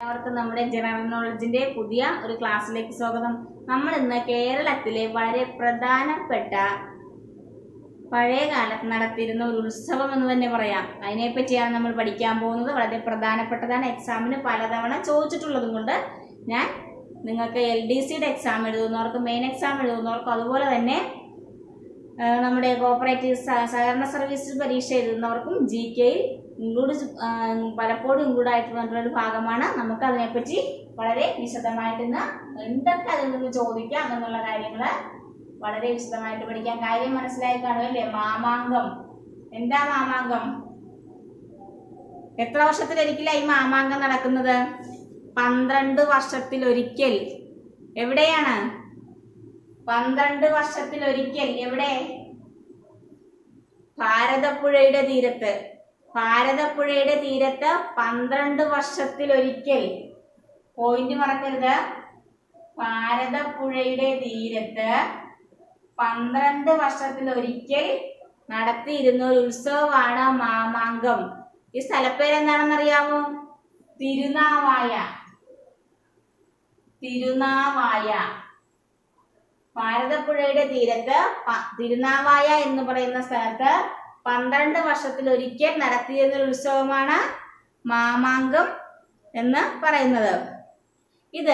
എല്ലാവർക്കും നമ്മുടെ ജനറൽ നോളജിന്റെ പുതിയ ഒരു ക്ലാസ്സിലേക്ക് സ്വാഗതം നമ്മൾ ഇന്ന് കേരളത്തിലെ വളരെ പ്രധാനപ്പെട്ട പഴയ കാലത്ത് നടത്തിയിരുന്ന ഒരു ഉത്സവം എന്ന് തന്നെ പറയാം അതിനെപ്പറ്റിയാണ് നമ്മൾ പഠിക്കാൻ പോകുന്നത് വളരെ പ്രധാനപ്പെട്ടതാണ് എക്സാമിന് പലതവണ ചോദിച്ചിട്ടുള്ളതും കൊണ്ട് ഞാൻ നിങ്ങൾക്ക് എൽ ഡി സിയുടെ എക്സാം എഴുതുന്നവർക്ക് മെയിൻ എക്സാം എഴുതുന്നവർക്കും അതുപോലെ തന്നെ ആ, നമ്മുടെ കോപ്പറേറ്റീവ് സ- സഹകരണ സർവീസ് പരീക്ഷ എഴുതുന്നവർക്കും ജി കെയിൽ ഇൻക്ലൂഡ് പലപ്പോഴും ഇൻക്ലൂഡ് ആയിട്ടുള്ള ഒരു ഭാഗമാണ് നമുക്ക് അതിനെപ്പറ്റി വളരെ വിശദമായിട്ട് ഇന്ന് എന്തൊക്കെ അതിൽ നിന്ന് ചോദിക്കാം എന്നുള്ള കാര്യങ്ങൾ വളരെ വിശദമായിട്ട് പഠിക്കാം കാര്യം മനസ്സിലായി കാണുമല്ലേ മാമാങ്കം എന്താ മാമാങ്കം എത്ര വർഷത്തിലൊരിക്കലാ ഈ മാമാങ്കം നടക്കുന്നത് പന്ത്രണ്ട് വർഷത്തിലൊരിക്കൽ എവിടെയാണ് പന്ത്രണ്ട് വർഷത്തിലൊരിക്കൽ എവിടെ ഭാരതപ്പുഴയുടെ തീരത്ത് ഭാരതപ്പുഴയുടെ തീരത്ത് പന്ത്രണ്ട് വർഷത്തിലൊരിക്കൽ പോയിന്റ് മറക്കരുത് ഭാരതപ്പുഴയുടെ തീരത്ത് പന്ത്രണ്ട് വർഷത്തിലൊരിക്കൽ നടത്തിയിരുന്ന ഒരു ഉത്സവമാണ് മാമാങ്കം ഈ സ്ഥലപ്പേരെന്താണെന്നറിയാമോ തിരുനാവായ തിരുനാവായ ഭാരതപ്പുഴയുടെ തീരത്ത് പ- തിരുനാവായ എന്ന് പറയുന്ന സ്ഥലത്ത് പന്ത്രണ്ട് വർഷത്തിലൊരിക്കൽ നടത്തിയിരുന്ന ഒരു ഉത്സവമാണ് മാമാങ്കം എന്ന് പറയുന്നത് ഇത്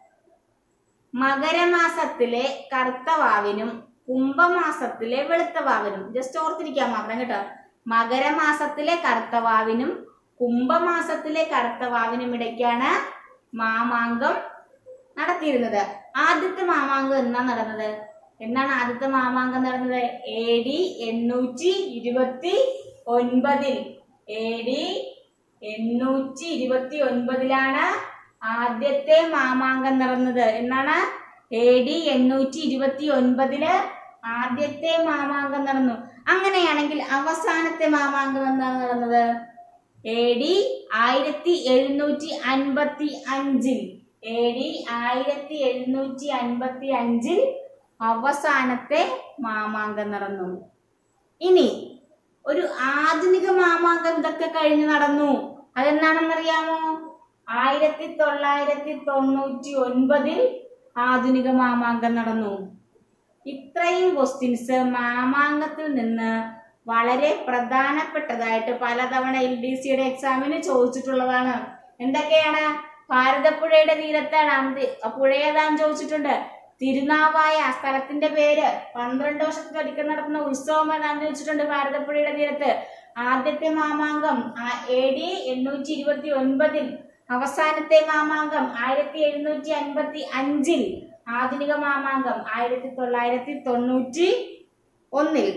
മകരമാസത്തിലെ കറുത്ത വാവിനും കുംഭമാസത്തിലെ വെളുത്ത വാവിനും ജസ്റ്റ് ഓർത്തിരിക്കാൻ മാത്രം കേട്ടോ മകരമാസത്തിലെ കറുത്ത വാവിനും കുംഭമാസത്തിലെ കറുത്ത വാവിനും ഇടയ്ക്കാണ് മാമാങ്കം നടത്തിയിരുന്നത് ആദ്യത്തെ മാമാങ്കം എന്നാ നടന്നത് എന്നാണ് ആദ്യത്തെ മാമാങ്കം നടന്നത് എ ഡി എണ്ണൂറ്റി ഇരുപത്തി ഒൻപതിൽ എ ഡി എണ്ണൂറ്റി ഇരുപത്തി ഒൻപതിലാണ് ആദ്യത്തെ മാമാങ്കം നടന്നത് എന്നാണ് എ ഡി എണ്ണൂറ്റി ഇരുപത്തി ഒൻപതില് ആദ്യത്തെ മാമാങ്കം നടന്നു അങ്ങനെയാണെങ്കിൽ അവസാനത്തെ മാമാങ്കം എന്താണ് നടന്നത് എ ഡി ആയിരത്തി എഴുന്നൂറ്റി അൻപത്തി അഞ്ചിൽ എ ഡി ആയിരത്തി എഴുന്നൂറ്റി അൻപത്തി അഞ്ചിൽ അവസാനത്തെ മാമാങ്കം നടന്നു ഇനി ഒരു ആധുനിക മാമാങ്കം ഇതൊക്കെ കഴിഞ്ഞ് നടന്നു അതെന്താണെന്നറിയാമോ ആയിരത്തി തൊള്ളായിരത്തി തൊണ്ണൂറ്റി ഒൻപതിൽ ആധുനിക മാമാങ്കം നടന്നു ഇത്രയും ക്വസ്റ്റ്യൻസ് മാമാങ്കത്തിൽ നിന്ന് വളരെ പ്രധാനപ്പെട്ടതായിട്ട് പലതവണ എൽ ഡി സിയുടെ എക്സാമിന് ചോദിച്ചിട്ടുള്ളതാണ് എന്തൊക്കെയാണ് ഭാരതപ്പുഴയുടെ തീരത്താണ് അന്തി പുഴ ഏതാന്ന് ചോദിച്ചിട്ടുണ്ട് തിരുനാവായ സ്ഥലത്തിന്റെ പേര് പന്ത്രണ്ട് വർഷത്തിലൊരിക്കൽ നടത്തുന്ന ഉത്സവം ഏതാന്ന് ചോദിച്ചിട്ടുണ്ട് ഭാരതപ്പുഴയുടെ തീരത്ത് ആദ്യത്തെ മാമാങ്കം എ ഡി എണ്ണൂറ്റി ഇരുപത്തി ഒൻപതിൽ അവസാനത്തെ മാമാങ്കം ആയിരത്തി എഴുന്നൂറ്റി അൻപത്തി അഞ്ചിൽ ആധുനിക മാമാങ്കം ആയിരത്തി തൊള്ളായിരത്തി തൊണ്ണൂറ്റി ഒന്നിൽ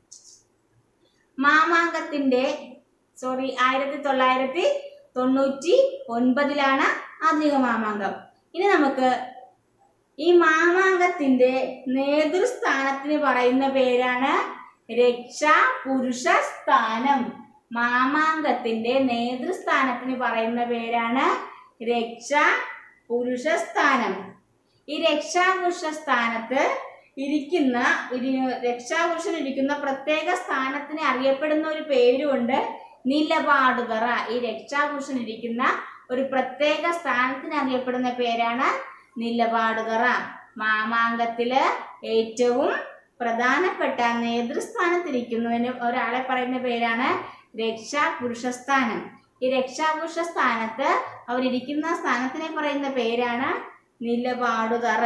മാമാങ്കത്തിന്റെ സോറി ആയിരത്തി തൊള്ളായിരത്തി തൊണ്ണൂറ്റി ഒൻപതിലാണ് ആധുനിക മാമാങ്കം ഇനി നമുക്ക് ഈ മാമാങ്കത്തിന്റെ നേതൃസ്ഥാനത്തിന് പറയുന്ന പേരാണ് രക്ഷാ പുരുഷ സ്ഥാനം മാമാങ്കത്തിന്റെ നേതൃസ്ഥാനത്തിന് പറയുന്ന പേരാണ് രക്ഷാ പുരുഷ സ്ഥാനം ഈ രക്ഷാപുരുഷ സ്ഥാനത്ത് ഇരിക്കുന്ന ഒരു രക്ഷാപുരുഷൻ ഇരിക്കുന്ന പ്രത്യേക സ്ഥാനത്തിന് അറിയപ്പെടുന്ന ഒരു പേരുമുണ്ട് നിലപാടുതറ ഈ രക്ഷാപുരുഷൻ ഇരിക്കുന്ന ഒരു പ്രത്യേക സ്ഥാനത്തിന് അറിയപ്പെടുന്ന പേരാണ് നിലപാടുതറ മാമാങ്കത്തില് ഏറ്റവും പ്രധാനപ്പെട്ട നേതൃസ്ഥാനത്തിരിക്കുന്നതിന് ഒരാളെ പറയുന്ന പേരാണ് രക്ഷാപുരുഷസ്ഥാനം ഈ രക്ഷാപുരുഷ സ്ഥാനത്ത് അവരിരിക്കുന്ന സ്ഥാനത്തിനെ പറയുന്ന പേരാണ് നിലപാടുതറ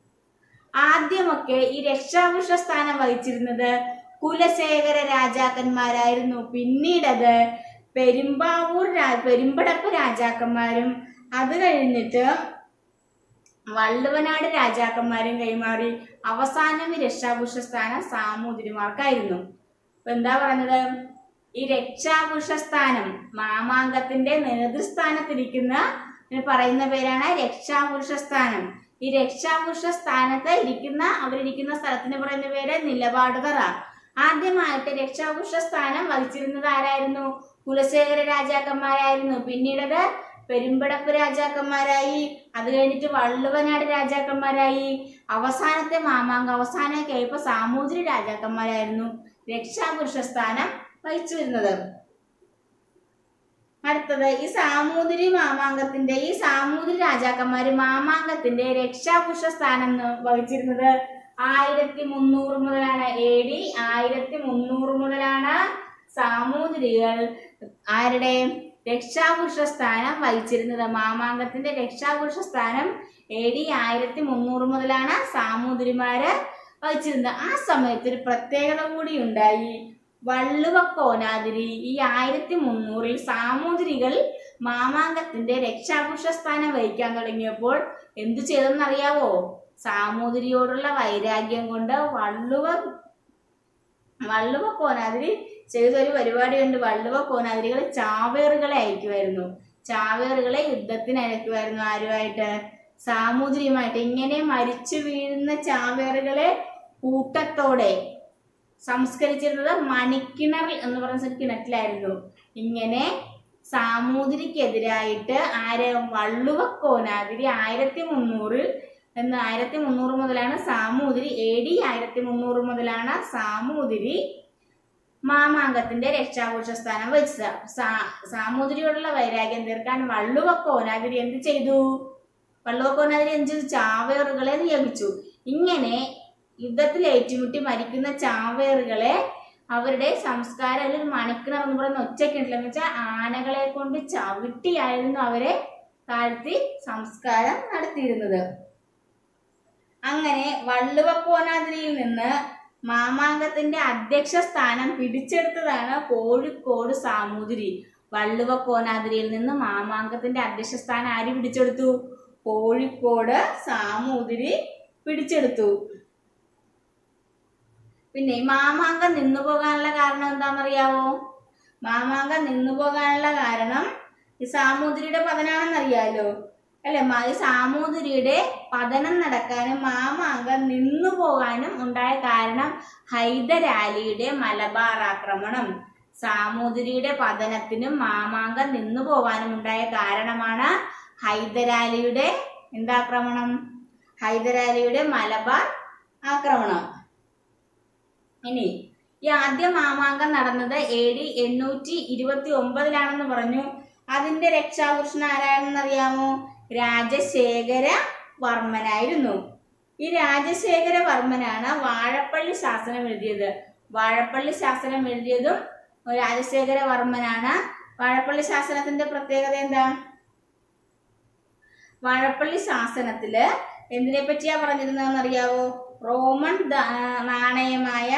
ആദ്യമൊക്കെ ഈ രക്ഷാപുരുഷ സ്ഥാനം വഹിച്ചിരുന്നത് കുലശേഖര രാജാക്കന്മാരായിരുന്നു പിന്നീടത് പെരുമ്പാവൂർ രാ- പെരുമ്പടപ്പ് രാജാക്കന്മാരും അത് കഴിഞ്ഞിട്ട് വള്ളുവനാട് രാജാക്കന്മാരും കൈമാറി അവസാനം ഈ രക്ഷാപുരുഷ സ്ഥാനം സാമൂതിരിമാർക്കായിരുന്നു അപ്പൊ എന്താ പറഞ്ഞത് ഈ രക്ഷാപുരുഷ സ്ഥാനം മാമാങ്കത്തിന്റെ നേതൃസ്ഥാനത്തിരിക്കുന്ന ഇതിന് പറയുന്ന പേരാണ് രക്ഷാപുരുഷ സ്ഥാനം ഈ രക്ഷാപുരുഷ സ്ഥാനത്ത് ഇരിക്കുന്ന അവരിരിക്കുന്ന സ്ഥലത്തിന് പറയുന്ന പേര് നിലപാടുതറ ആദ്യമായിട്ട് രക്ഷാപുരുഷ സ്ഥാനം വഹിച്ചിരുന്നത് ആരായിരുന്നു കുലശേഖര രാജാക്കന്മാരായിരുന്നു പിന്നീടത് പെരുമ്പടപ്പ് രാജാക്കന്മാരായി അത് കഴിഞ്ഞിട്ട് വള്ളുവനാട് രാജാക്കന്മാരായി അവസാനത്തെ മാമാങ്കം അവസാനമൊക്കെ ആയപ്പോ സാമൂതിരി രാജാക്കന്മാരായിരുന്നു രക്ഷാപുരുഷ സ്ഥാനം വഹിച്ചു വരുന്നത് അടുത്തത് ഈ സാമൂതിരി മാമാങ്കത്തിന്റെ ഈ സാമൂതിരി രാജാക്കന്മാര് മാമാങ്കത്തിന്റെ രക്ഷാപുരുഷ സ്ഥാനം ന- വഹിച്ചിരുന്നത് ആയിരത്തി മുന്നൂറ് മുതലാണ് എ ഡി ആയിരത്തി മുന്നൂറ് മുതലാണ് സാമൂതിരികൾ ആരുടെ രക്ഷാപുരുഷ സ്ഥാനം വഹിച്ചിരുന്നത് മാമാങ്കത്തിന്റെ രക്ഷാപുരുഷ സ്ഥാനം എ ഡി ആയിരത്തി മുന്നൂറ് മുതലാണ് സാമൂതിരിമാര് വഹിച്ചിരുന്നത് ആ സമയത്ത് ഒരു പ്രത്യേകത കൂടി ഉണ്ടായി വള്ളുവക്കോനാതിരി ഈ ആയിരത്തി മുന്നൂറിൽ സാമൂതിരികൾ മാമാങ്കത്തിന്റെ രക്ഷാപുരുഷ സ്ഥാനം വഹിക്കാൻ തുടങ്ങിയപ്പോൾ എന്തു ചെയ്തെന്നറിയാവോ സാമൂതിരിയോടുള്ള വൈരാഗ്യം കൊണ്ട് വള്ളുവ വള്ളുവ കോനാതിരി ചെയ്തൊരു പരിപാടിയുണ്ട് വള്ളുവ കോനാതിരികൾ ചാവേറുകളെ അയക്കുമായിരുന്നു ചാവേറുകളെ യുദ്ധത്തിന് അയക്കുമായിരുന്നു ആരുമായിട്ട് സാമൂതിരിയുമായിട്ട് ഇങ്ങനെ മരിച്ചു വീഴുന്ന ചാവേറുകളെ കൂട്ടത്തോടെ സംസ്കരിച്ചിരുന്നത് മണിക്കിണർ എന്ന് പറയുന്ന ഒരു കിണറ്റിലായിരുന്നു ഇങ്ങനെ സാമൂതിരിക്കെതിരായിട്ട് ആര് വള്ളുവക്കോനാതിരി ആയിരത്തി മുന്നൂറ് എന്ന് ആയിരത്തി മുന്നൂറ് മുതലാണ് സാമൂതിരി എ ഡി ആയിരത്തി മുന്നൂറ് മുതലാണ് സാമൂതിരി മാമാങ്കത്തിന്റെ രക്ഷാപുരുഷ സ്ഥാനം വഹിച്ചത് സാ- സാമൂതിരിയോടുള്ള വൈരാഗ്യം തീർക്കാൻ വള്ളുവക്കോനാതിരി എന്ത് ചെയ്തു വള്ളുവക്കോനാതിരി എന്ത് ചെയ്തു ചാവേറുകളെ നിയമിച്ചു ഇങ്ങനെ യുദ്ധത്തിൽ ഏറ്റുമുട്ടി മരിക്കുന്ന ചാവേറുകളെ അവരുടെ സംസ്കാരം അല്ലെങ്കിൽ മണിക്കിണർ എന്ന് പറയുന്ന ഒറ്റക്കിണറ്റിൽ എന്ന് വെച്ചാൽ ആനകളെ കൊണ്ട് ചവിട്ടിയായിരുന്നു അവരെ താഴ്ത്തി സംസ്കാരം നടത്തിയിരുന്നത് അങ്ങനെ വള്ളുവക്കോനാതിരിയിൽ നിന്ന് മാമാങ്കത്തിന്റെ അധ്യക്ഷ സ്ഥാനം പിടിച്ചെടുത്തതാണ് കോഴിക്കോട് സാമൂതിരി വള്ളുവക്കോനാതിരിയിൽ നിന്ന് മാമാങ്കത്തിന്റെ അധ്യക്ഷ സ്ഥാനം ആര് പിടിച്ചെടുത്തു കോഴിക്കോട് സാമൂതിരി പിടിച്ചെടുത്തു പിന്നെ ഈ മാമാങ്കം നിന്നു പോകാനുള്ള കാരണം എന്താണെന്നറിയാവോ മാമാങ്കം നിന്നു പോകാനുള്ള കാരണം ഈ സാമൂതിരിയുടെ പതനാണെന്നറിയാലോ അല്ലെ മ- ഈ സാമൂതിരിയുടെ പതനം നടക്കാനും മാമാങ്കം നിന്നു പോകാനും ഉണ്ടായ കാരണം ഹൈദരാലിയുടെ മലബാർ ആക്രമണം സാമൂതിരിയുടെ പതനത്തിനും മാമാങ്കം നിന്നു പോകാനും ഉണ്ടായ കാരണമാണ് ഹൈദരാലിയുടെ എന്താക്രമണം ഹൈദരാലിയുടെ മലബാർ ആക്രമണം ഇനി ഈ ആദ്യ മാമാങ്കം നടന്നത് എ ഡി എണ്ണൂറ്റി ഇരുപത്തി ഒമ്പതിലാണെന്ന് പറഞ്ഞു അതിന്റെ രക്ഷാപുരുഷൻ ആരാണെന്ന് അറിയാമോ രാജശേഖര വർമ്മനായിരുന്നു ഈ രാജശേഖര വർമ്മനാണ് വാഴപ്പള്ളി ശാസനം എഴുതിയത് വാഴപ്പള്ളി ശാസനം എഴുതിയതും രാജശേഖര വർമ്മനാണ് വാഴപ്പള്ളി ശാസനത്തിന്റെ പ്രത്യേകത എന്താ വാഴപ്പള്ളി ശാസനത്തില് എന്തിനെ പറ്റിയാ പറഞ്ഞിരുന്നതെന്ന് അറിയാവോ റോമൻ ദ- നാണയമായ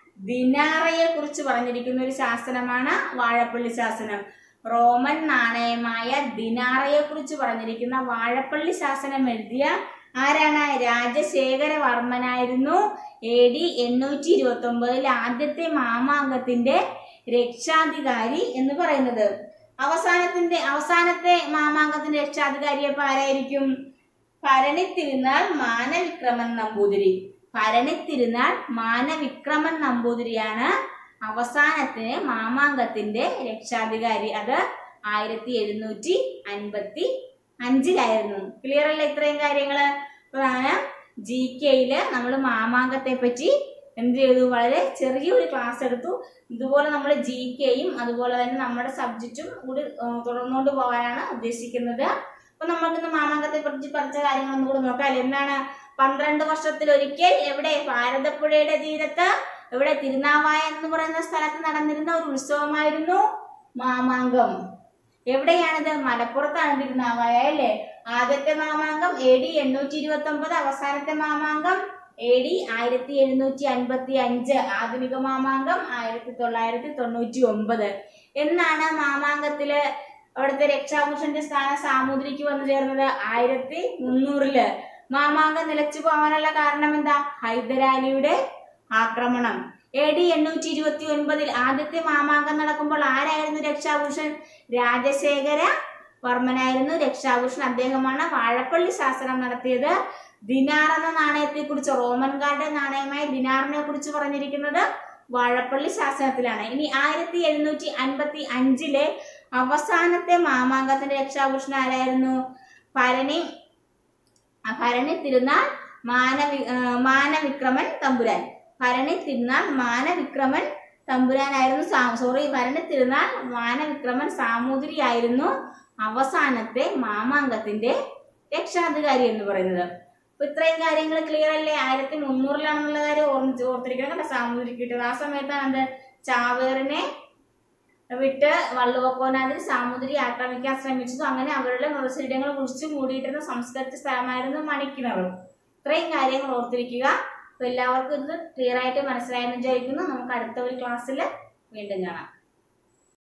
ദിനാറയെ കുറിച്ച് പറഞ്ഞിരിക്കുന്ന ഒരു ശാസനമാണ് വാഴപ്പള്ളി ശാസനം റോമൻ നാണയമായ ദിനാറയെ കുറിച്ച് പറഞ്ഞിരിക്കുന്ന വാഴപ്പള്ളി ശാസനം എഴുതിയ ആരാണ് രാജശേഖര വർമ്മനായിരുന്നു എ ഡി എണ്ണൂറ്റി ഇരുപത്തി ഒമ്പതിൽ ആദ്യത്തെ മാമാങ്കത്തിന്റെ രക്ഷാധികാരി എന്ന് പറയുന്നത് അവസാനത്തിന്റെ അവസാനത്തെ മാമാങ്കത്തിന്റെ രക്ഷാധികാരി അപ്പൊ ആരായിരിക്കും ഭരണി തിരുനാൾ മാനവിക്രമൻ നമ്പൂതിരി ഭരണി തിരുനാൾ മാനവിക്രമൻ നമ്പൂതിരിയാണ് അവസാനത്തിന് മാമാങ്കത്തിന്റെ രക്ഷാധികാരി അത് ആയിരത്തി എഴുന്നൂറ്റി അൻപത്തി അഞ്ചിലായിരുന്നു ക്ലിയർ അല്ലേ ഇത്രയും കാര്യങ്ങള് അതാണ് ജി കെയില് നമ്മൾ മാമാങ്കത്തെ പറ്റി എന്ത് ചെയ്തു വളരെ ചെറിയൊരു ക്ലാസ് എടുത്തു ഇതുപോലെ നമ്മൾ ജി കെയും അതുപോലെ തന്നെ നമ്മുടെ സബ്ജക്റ്റും കൂടി ഏഹ്, തുടർന്നുകൊണ്ട് പോകാനാണ് ഉദ്ദേശിക്കുന്നത് അപ്പൊ നമ്മൾക്കിന്ന് മാമാങ്കത്തെ പറ്റി പഠിച്ച കാര്യങ്ങളൊന്നും കൂടി നോക്കാം അല്ലേ? എന്താണ് പന്ത്രണ്ട് വർഷത്തിലൊരിക്കൽ എവിടെ ഭാരതപ്പുഴയുടെ തീരത്ത് എവിടെ തിരുനാവായ എന്ന് പറയുന്ന സ്ഥലത്ത് നടന്നിരുന്ന ഒരു ഉത്സവമായിരുന്നു മാമാങ്കം എവിടെയാണിത് മലപ്പുറത്താണ് തിരുനാവായ അല്ലേ ആദ്യത്തെ മാമാങ്കം എ ഡി എണ്ണൂറ്റി ഇരുപത്തി ഒമ്പത് അവസാനത്തെ മാമാങ്കം എ ഡി ആയിരത്തി എഴുന്നൂറ്റി അൻപത്തി അഞ്ച് ആധുനിക മാമാങ്കം ആയിരത്തി തൊള്ളായിരത്തി തൊണ്ണൂറ്റി ഒമ്പത് എന്നാണ് മാമാങ്കത്തില് അവിടുത്തെ രക്ഷാഭൂഷന്റെ സ്ഥാനം സാമൂതിരിക്ക് വന്നു ചേർന്നത് ആയിരത്തി മുന്നൂറില് മാമാങ്കം നിലച്ചു പോകാനുള്ള കാരണം എന്താ ഹൈദരാലിയുടെ ആക്രമണം എ ഡി എണ്ണൂറ്റി ഇരുപത്തി ഒൻപതിൽ ആദ്യത്തെ മാമാങ്കം നടക്കുമ്പോൾ ആരായിരുന്നു രക്ഷാഭൂഷൺ രാജശേഖര വർമ്മനായിരുന്നു രക്ഷാഭൂഷൺ അദ്ദേഹമാണ് വാഴപ്പള്ളി ശാസനം നടത്തിയത് ദിനാർ എന്ന നാണയത്തെ കുറിച്ച് റോമൻകാരുടെ നാണയമായ ദിനാറിനെ കുറിച്ച് പറഞ്ഞിരിക്കുന്നത് വാഴപ്പള്ളി ശാസനത്തിലാണ് ഇനി ആയിരത്തി എഴുന്നൂറ്റി അൻപത്തി അഞ്ചിലെ അവസാനത്തെ മാമാങ്കത്തിന്റെ രക്ഷാഭൂഷൺ ആരായിരുന്നു ഭരണി ആ ഭരണി തിരുനാൾ മാനവി ആ, മാനവിക്രമൻ തമ്പുരാൻ ഭരണി തിരുനാൾ മാനവിക്രമൻ തമ്പുരാനായിരുന്നു സാ- സോറി ഭരണ തിരുനാൾ വാനവിക്രമൻ സാമൂതിരിയായിരുന്നു അവസാനത്തെ മാമാങ്കത്തിന്റെ രക്ഷാധികാരി എന്ന് പറയുന്നത് അപ്പൊ ഇത്രയും കാര്യങ്ങൾ ക്ലിയർ അല്ലേ ആയിരത്തി മുന്നൂറിലാണെന്നുള്ള കാര്യം ഓർമ്മിച്ച് ഓർത്തിരിക്കണം കേട്ടോ സാമൂതിരിക്ക് കിട്ടിയത് ആ സമയത്താണ് എന്ത് ചാവേറിനെ വിട്ട് വള്ളുവക്കോനാതിൽ സാമൂതിരി ആക്രമിക്കാൻ ശ്രമിച്ചതും അങ്ങനെ അവരുടെ മൃതശരീരങ്ങൾ കുഴിച്ചു മൂടിയിട്ടിരുന്ന സംസ്കരിച്ച സ്ഥലമായിരുന്നു മണിക്കിണർ ഇത്രയും കാര്യങ്ങൾ ഓർത്തിരിക്കുക അപ്പൊ എല്ലാവർക്കും ഇത് ക്ലിയർ ആയിട്ട് മനസ്സിലായെന്ന് വിചാരിക്കുന്നു നമുക്ക് അടുത്ത ഒരു ക്ലാസ്സിൽ വീണ്ടും കാണാം